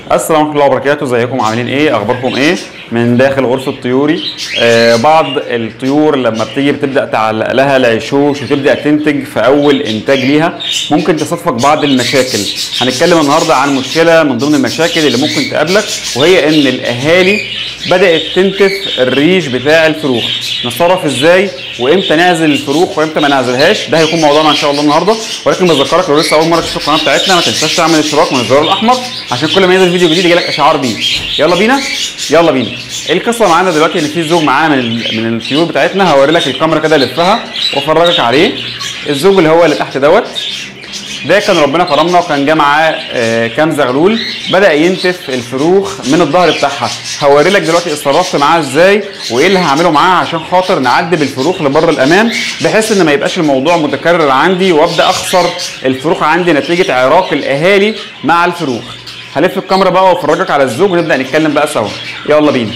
السلام ورحمه الله وبركاته ازيكم عاملين ايه اخباركم ايه من داخل غرفه طيوري آه بعض الطيور لما بتيجي بتبدا تعلق لها العشوش وتبدا تنتج في اول انتاج ليها ممكن تصادفك بعض المشاكل هنتكلم النهارده عن مشكله من ضمن المشاكل اللي ممكن تقابلك وهي ان الاهالي بدات تنتف الريش بتاع الفروخ نتصرف ازاي وامتى نعزل الفروخ وامتى ما نعزلهاش ده هيكون موضوعنا ان شاء الله النهارده ولكن بذكرك لو لسه اول مره تشوف القناه بتاعتنا ما تنساش تعمل اشتراك من الزرار الاحمر عشان كل ما ينزل فيديو جديد يجيلك اشعار بيه يلا بينا يلا بينا القصه معانا دلوقتي ان في زوج معانا من ال- من الطيور بتاعتنا هوري لك الكاميرا كده لفها وافرجك عليه الزوج اللي هو اللي تحت دوت ده كان ربنا كرمنا وكان جه معاه آه، كام زغلول بدا ينتف الفروخ من الظهر بتاعها هوري لك دلوقتي اتصرفت معاه ازاي وايه اللي هعمله معاه عشان خاطر نعدي بالفروخ لبر الامان بحيث ان ما يبقاش الموضوع متكرر عندي وابدا اخسر الفروخ عندي نتيجه عراق الاهالي مع الفروخ هلف الكاميرا بقى وافرجك على الزوج ونبدا نتكلم بقى سوا يلا بينا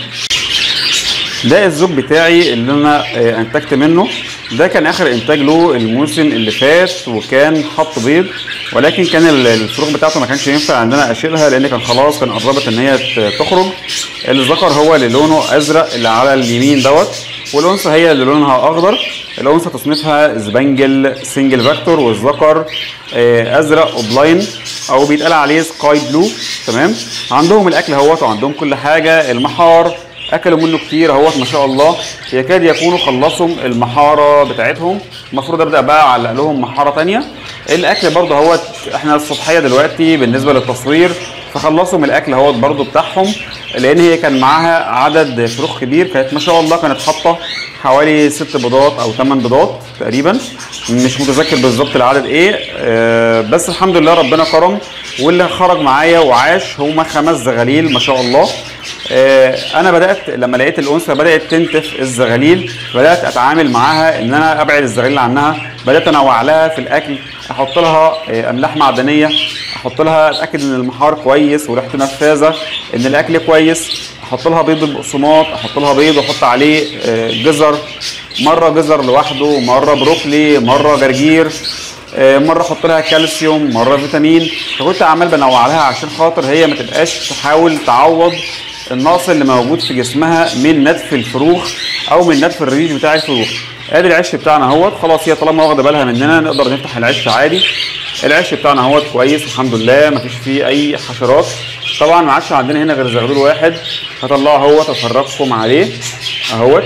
ده الزوج بتاعي اللي انا آه، انتجت منه ده كان اخر انتاج له الموسم اللي فات وكان حط بيض ولكن كان ال- الفروخ بتاعته ما كانش ينفع ان انا اشيلها لان كان خلاص كان قربت ان هي ت- تخرج الذكر هو اللي لونه ازرق اللي على اليمين دوت والانثى هي اللي لونها اخضر الانثى تصنيفها سبانجل سنجل فاكتور والذكر آه، ازرق اوبلاين او بيتقال عليه سكاي بلو تمام عندهم الاكل اهوت وعندهم كل حاجه المحار اكلوا منه كتير اهوت ما شاء الله يكاد يكونوا خلصوا المحاره بتاعتهم المفروض ابدا بقى اعلق لهم محاره تانية الاكل برضه اهوت احنا الصبحيه دلوقتي بالنسبه للتصوير فخلصوا من الاكل اهوت برضه بتاعهم لان هي كان معاها عدد فروخ كبير كانت ما شاء الله كانت حاطه حوالي ست بيضات او ثمان بيضات تقريبا مش متذكر بالظبط العدد ايه آه بس الحمد لله ربنا كرم واللي خرج معايا وعاش هما خمس زغاليل ما شاء الله آه، انا بدات لما لقيت الانثى بدات تنتف الزغاليل بدات اتعامل معاها ان انا ابعد الزغاليل عنها بدات انوع لها في الاكل احط لها آه، املاح معدنيه احط لها اتاكد ان المحار كويس وريحته نفاذه ان الاكل كويس احط لها بيض البقسماط احط لها بيض واحط عليه آه، جزر مره جزر لوحده مره بروكلي مره جرجير آه، مره احط لها كالسيوم مره فيتامين فكنت عمال بنوع لها عشان خاطر هي ما تبقاش تحاول تعوض النقص اللي موجود في جسمها من نتف الفروخ او من نتف الريش بتاع الفروخ ادي العش بتاعنا اهوت خلاص هي طالما واخده بالها مننا نقدر نفتح العش عادي العش بتاعنا اهوت كويس الحمد لله ما فيش فيه اي حشرات طبعا ما عادش عندنا هنا غير زغلول واحد هطلعه اهوت افرجكم عليه اهوت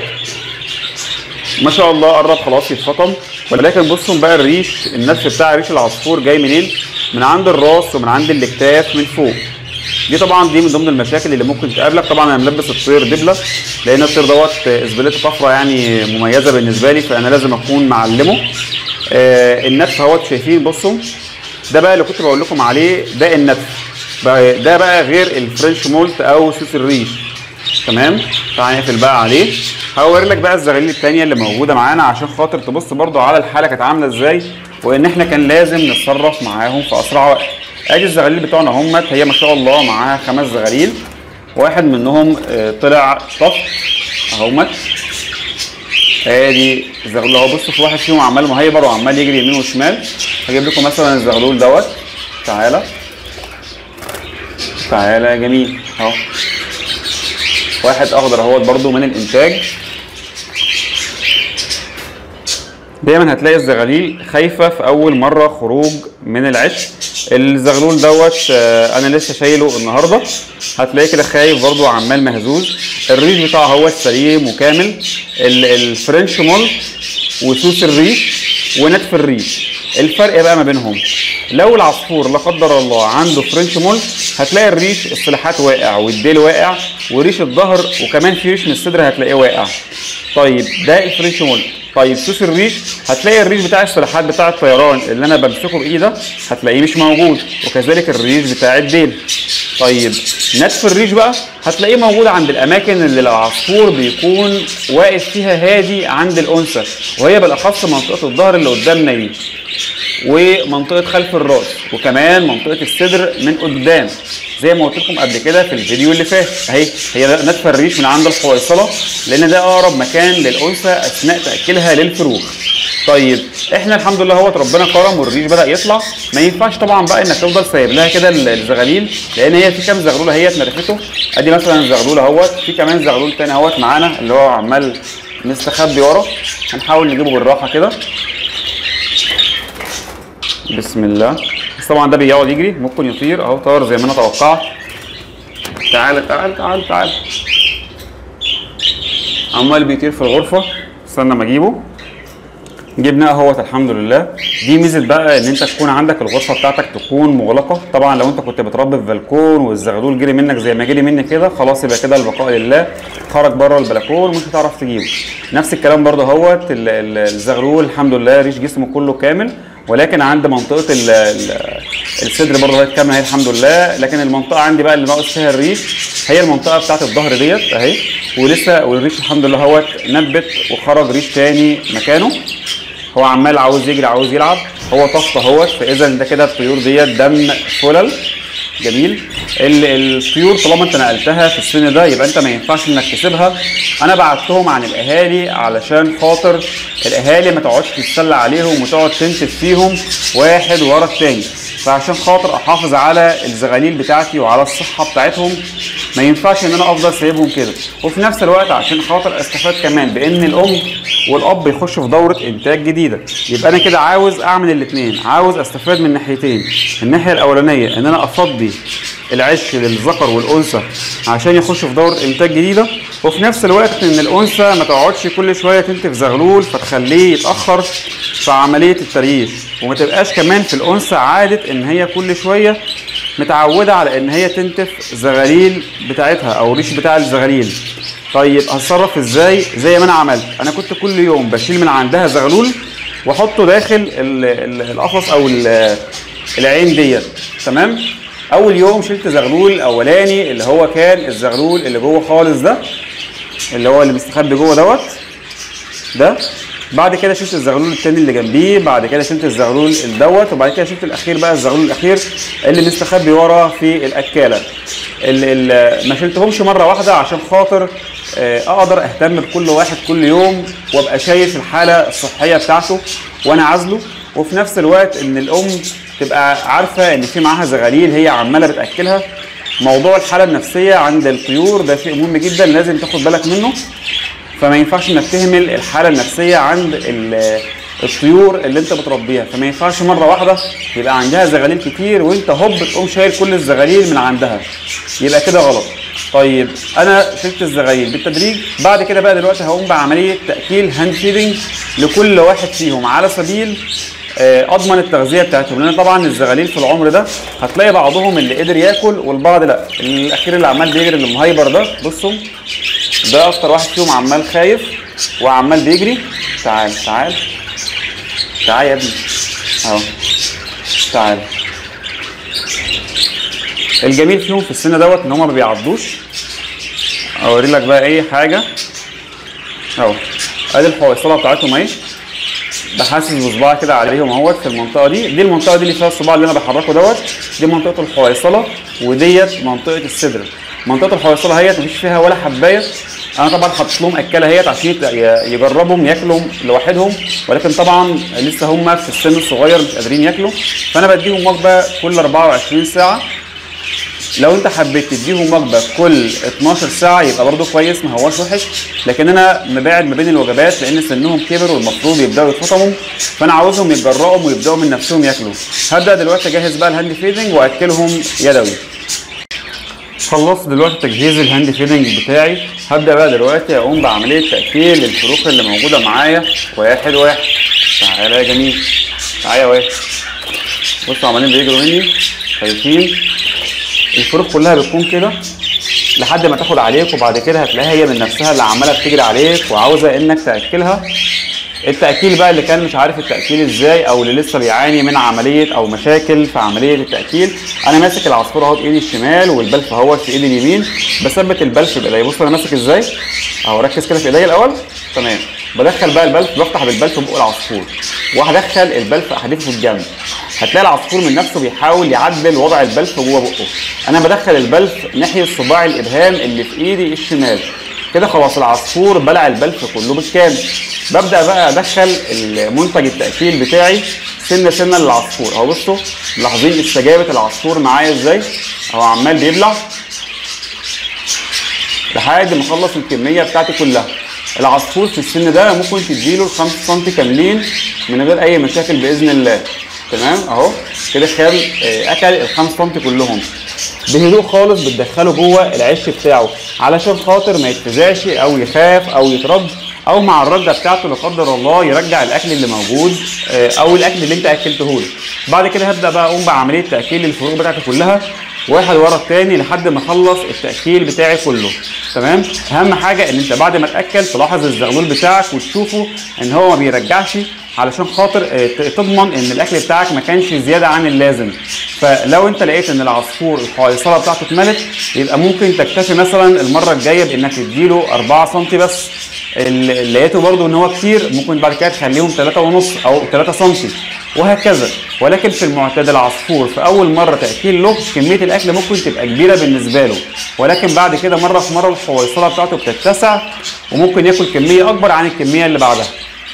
ما شاء الله قرب خلاص يتفطم ولكن بصوا بقى الريش النتف بتاع ريش العصفور جاي منين؟ من عند الراس ومن عند الاكتاف من فوق دي طبعا دي من ضمن المشاكل اللي ممكن تقابلك طبعا انا ملبس الطير دبله لان الطير دوت اسبلته طفره يعني مميزه بالنسبه لي فانا لازم اكون معلمه آه النتف اهوت شايفين بصوا ده بقى اللي كنت بقول لكم عليه ده النتف بقى ده بقى غير الفرنش مولت او سوس الريش تمام تعالى نقفل بقى عليه هوري لك بقى الزغاليل التانية اللي موجودة معانا عشان خاطر تبص برضو على الحالة كانت عاملة ازاي وان احنا كان لازم نتصرف معاهم في اسرع وقت ادي الزغاليل بتوعنا همت هي ما شاء الله معاها خمس زغاليل واحد منهم آه، طلع طف اهومت ادي الزغلول اهو بصوا في واحد فيهم عمال مهيبر وعمال يجري يمين وشمال هجيب لكم مثلا الزغلول دوت تعالى تعالى يا جميل اهو واحد اخضر اهوت برضو من الانتاج دايما هتلاقي الزغاليل خايفه في اول مره خروج من العش الزغلول دوت آه، انا لسه شايله النهارده هتلاقيه كده خايف برضو وعمال مهزوز الريش بتاعه هو سليم وكامل ال- الفرنش مول وسوس الريش ونتف الريش الفرق بقى ما بينهم لو العصفور لا قدر الله عنده فرنش مول هتلاقي الريش السلاحات واقع والديل واقع وريش الظهر وكمان في ريش من الصدر هتلاقيه واقع طيب ده الفرنش مول طيب سوس الريش هتلاقي الريش بتاع السلاحات بتاع الطيران اللي انا بمسكه بايدي ده هتلاقيه مش موجود وكذلك الريش بتاع الديل طيب نتف الريش بقى هتلاقيه موجود عند الاماكن اللي العصفور بيكون واقف فيها هادي عند الانثى وهي بالاخص منطقه الظهر اللي قدامنا دي ومنطقه خلف الراس وكمان منطقه الصدر من قدام زي ما قلت لكم قبل كده في الفيديو اللي فات اهي هي نتفه الريش من عند الحويصله لان ده اقرب مكان للانثى اثناء تاكلها للفروخ طيب احنا الحمد لله هو ربنا كرم والريش بدا يطلع ما ينفعش طبعا بقى انك تفضل سايب لها كده الزغاليل لان هي في كام زغلوله هي اتنرفته ادي مثلا زغلوله اهوت في كمان زغلول تاني اهوت معانا اللي هو عمال مستخبي ورا هنحاول نجيبه بالراحه كده بسم الله بس طبعا ده بيقعد يجري ممكن يطير اهو طار زي ما انا توقعت تعال تعال تعال تعال عمال بيطير في الغرفه استنى ما اجيبه جبناه اهوت الحمد لله دي ميزه بقى ان انت تكون عندك الغرفه بتاعتك تكون مغلقه طبعا لو انت كنت بتربي في بلكون والزغلول جري منك زي ما جري مني كده خلاص يبقى كده البقاء لله خرج بره البلكون مش هتعرف تجيبه نفس الكلام برده اهوت الزغلول الحمد لله ريش جسمه كله كامل ولكن عند منطقه ال ال الصدر برضه هي كامله اهي الحمد لله لكن المنطقه عندي بقى اللي ناقص فيها الريش هي المنطقه بتاعت الظهر ديت اهي ولسه والريش الحمد لله اهوت نبت وخرج ريش تاني مكانه هو عمال عاوز يجري عاوز يلعب هو طفط اهوت فاذا ده كده الطيور ديت دم فلل جميل الطيور طالما انت نقلتها في السن ده يبقى انت ما ينفعش انك تسيبها انا بعتهم عن الاهالي علشان خاطر الاهالي ما تقعدش تتسلى عليهم وتقعد تنتف فيهم واحد ورا التاني فعشان خاطر احافظ على الزغاليل بتاعتي وعلى الصحه بتاعتهم ما ينفعش ان انا افضل سايبهم كده وفي نفس الوقت عشان خاطر استفاد كمان بان الام والاب يخشوا في دوره انتاج جديده يبقى انا كده عاوز اعمل الاثنين عاوز استفاد من ناحيتين الناحيه الاولانيه ان انا افضي العش للذكر والانثى عشان يخشوا في دوره انتاج جديده وفي نفس الوقت ان الانثى ما تقعدش كل شويه تنتف زغلول فتخليه يتاخر في عمليه التريش وما تبقاش كمان في الانثى عاده ان هي كل شويه متعوده على ان هي تنتف زغاليل بتاعتها او الريش بتاع الزغاليل طيب هتصرف ازاي زي ما انا عملت انا كنت كل يوم بشيل من عندها زغلول واحطه داخل القفص او العين ديت تمام اول يوم شلت زغلول الاولاني اللي هو كان الزغلول اللي جوه خالص ده اللي هو اللي مستخبي جوه دوت ده بعد كده شلت الزغلول التاني اللي جنبيه بعد كده شلت الزغلول دوت وبعد كده شلت الاخير بقى الزغلول الاخير اللي مستخبي ورا في الاكاله اللي ما شلتهمش مره واحده عشان خاطر اقدر اهتم بكل واحد كل يوم وابقى شايف الحاله الصحيه بتاعته وانا عازله وفي نفس الوقت ان الام تبقى عارفه ان في معاها زغاليل هي عماله بتاكلها موضوع الحاله النفسيه عند الطيور ده شيء مهم جدا لازم تاخد بالك منه فما ينفعش انك تهمل الحاله النفسيه عند الطيور اللي انت بتربيها فما ينفعش مره واحده يبقى عندها زغاليل كتير وانت هوب تقوم شايل كل الزغاليل من عندها يبقى كده غلط طيب انا شلت الزغاليل بالتدريج بعد كده بقى دلوقتي هقوم بعمليه تاكيل هاند فيدنج لكل واحد فيهم على سبيل اضمن التغذيه بتاعتهم لان طبعا الزغاليل في العمر ده هتلاقي بعضهم اللي قدر ياكل والبعض لا الاخير اللي عمال بيجري اللي مهيبر ده بصوا ده اكتر واحد فيهم عمال خايف وعمال بيجري تعال تعال تعال يا ابني اهو تعال الجميل فيهم في السن دوت ان هم ما بيعضوش اوري لك بقى ايه حاجه اهو ادي الحويصله بتاعتهم اهي بحاسس بصباعي كده عليهم اهوت في المنطقه دي دي المنطقه دي اللي فيها الصباع اللي انا بحركه دوت دي منطقه الحويصله وديت منطقه الصدر منطقه الحويصله هيت مفيش فيها ولا حبايه انا طبعا حاطط لهم اكله هيت عشان يجربهم ياكلوا لوحدهم ولكن طبعا لسه هم في السن الصغير مش قادرين ياكلوا فانا بديهم وجبه كل 24 ساعه لو انت حبيت تديهم وجبه كل 12 ساعه يبقى برده كويس ما هوش وحش لكن انا مباعد ما بين الوجبات لان سنهم كبر والمفروض يبداوا يتفطموا فانا عاوزهم يتجرأوا ويبداوا من نفسهم ياكلوا هبدا دلوقتي اجهز بقى الهاند فيدنج واكلهم يدوي خلصت دلوقتي تجهيز الهاند فيدنج بتاعي هبدا بقى دلوقتي اقوم بعمليه تاكيل الفروخ اللي موجوده معايا واحد واحد تعالى يا جميل تعالى يا واحد بصوا عمالين بيجروا مني خايفين الفروخ كلها بتكون كده لحد ما تاخد عليك وبعد كده هتلاقيها هي من نفسها اللي عماله بتجري عليك وعاوزه انك تاكلها التاكيل بقى اللي كان مش عارف التاكيل ازاي او اللي لسه بيعاني من عمليه او مشاكل في عمليه التاكيل انا ماسك العصفور اهو بايدي الشمال والبلف اهو في ايدي اليمين بثبت البلف بايدي بص انا ماسك ازاي اهو ركز كده في ايديا الاول تمام بدخل بقى البلف بفتح بالبلف بق العصفور وهدخل البلف احدفه في الجنب هتلاقي العصفور من نفسه بيحاول يعدل وضع البلف جوه بقه انا بدخل البلف ناحيه صباع الابهام اللي في ايدي الشمال كده خلاص العصفور بلع البلف كله بالكامل ببدا بقى ادخل المنتج التاكيل بتاعي سنه سنه للعصفور اهو بصوا ملاحظين استجابه العصفور معايا ازاي اهو عمال بيبلع لحد ما اخلص الكميه بتاعتي كلها العصفور في السن ده ممكن تديله ال 5 سم كاملين من غير اي مشاكل باذن الله تمام اهو كده خال آه، اكل ال 5 سم كلهم بهدوء خالص بتدخله جوه العش بتاعه علشان خاطر ما يتفزعش او يخاف او يترد او مع الرده بتاعته لا قدر الله يرجع الاكل اللي موجود آه، او الاكل اللي انت اكلته له بعد كده هبدا بقى اقوم بعمليه تاكيل الفروخ بتاعتي كلها واحد ورا التاني لحد ما اخلص التاكيل بتاعي كله تمام اهم حاجه ان انت بعد ما تاكل تلاحظ الزغلول بتاعك وتشوفه ان هو ما بيرجعش علشان خاطر آه، ت- تضمن ان الاكل بتاعك ما كانش زياده عن اللازم فلو انت لقيت ان العصفور الحويصله بتاعته اتملت يبقى ممكن تكتفي مثلا المره الجايه بانك تديله 4 سم بس اللي لقيته برضو ان هو كتير ممكن بعد كده تخليهم 3 ونص او 3 سم وهكذا ولكن في المعتاد العصفور في اول مره تاكيل له كميه الاكل ممكن تبقى كبيره بالنسبه له ولكن بعد كده مره في مره الحويصله بتاعته بتتسع وممكن ياكل كميه اكبر عن الكميه اللي بعدها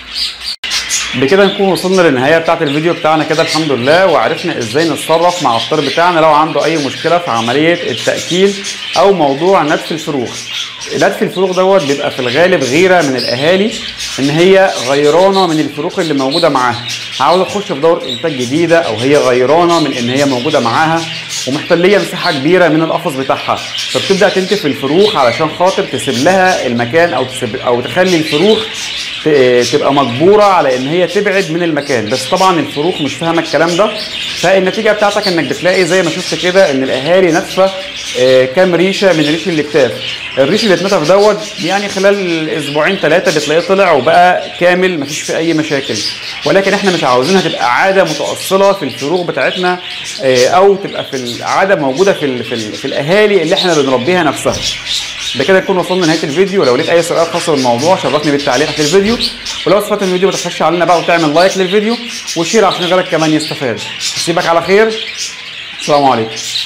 بكده نكون وصلنا للنهايه بتاعت الفيديو بتاعنا كده الحمد لله وعرفنا ازاي نتصرف مع الطير بتاعنا لو عنده اي مشكله في عمليه التاكيل او موضوع نتف الفروخ نتف الفروخ دوت بيبقى في الغالب غيره من الاهالي ان هي غيرانه من الفروخ اللي موجوده معاها عاوزه تخش في دوره انتاج جديده او هي غيرانه من ان هي موجوده معاها ومحتليه مساحه كبيره من القفص بتاعها فبتبدا تنتف الفروخ علشان خاطر تسيب لها المكان او تسيب او تخلي الفروخ ت- تبقى مجبوره على ان هي تبعد من المكان بس طبعا الفروخ مش فاهمه الكلام ده فالنتيجه بتاعتك انك بتلاقي زي ما شفت كده ان الاهالي ناتفه آه، كام ريشه من ريش الاكتاف الريش اللي اتنتف دوت يعني خلال اسبوعين ثلاثه بتلاقيه طلع وبقى كامل مفيش فيه اي مشاكل ولكن احنا مش عاوزينها تبقى عاده متاصله في الفروخ بتاعتنا آه، او تبقى في العاده موجوده في ال- في, ال- في الاهالي اللي احنا بنربيها نفسها بكده نكون وصلنا لنهايه الفيديو لو ليك اي سؤال خاص بالموضوع شرفني بالتعليق تحت الفيديو ولو استفدت من الفيديو ما تبخلش علينا بقى وتعمل لايك للفيديو وشير عشان غيرك كمان يستفاد اسيبك على خير السلام عليكم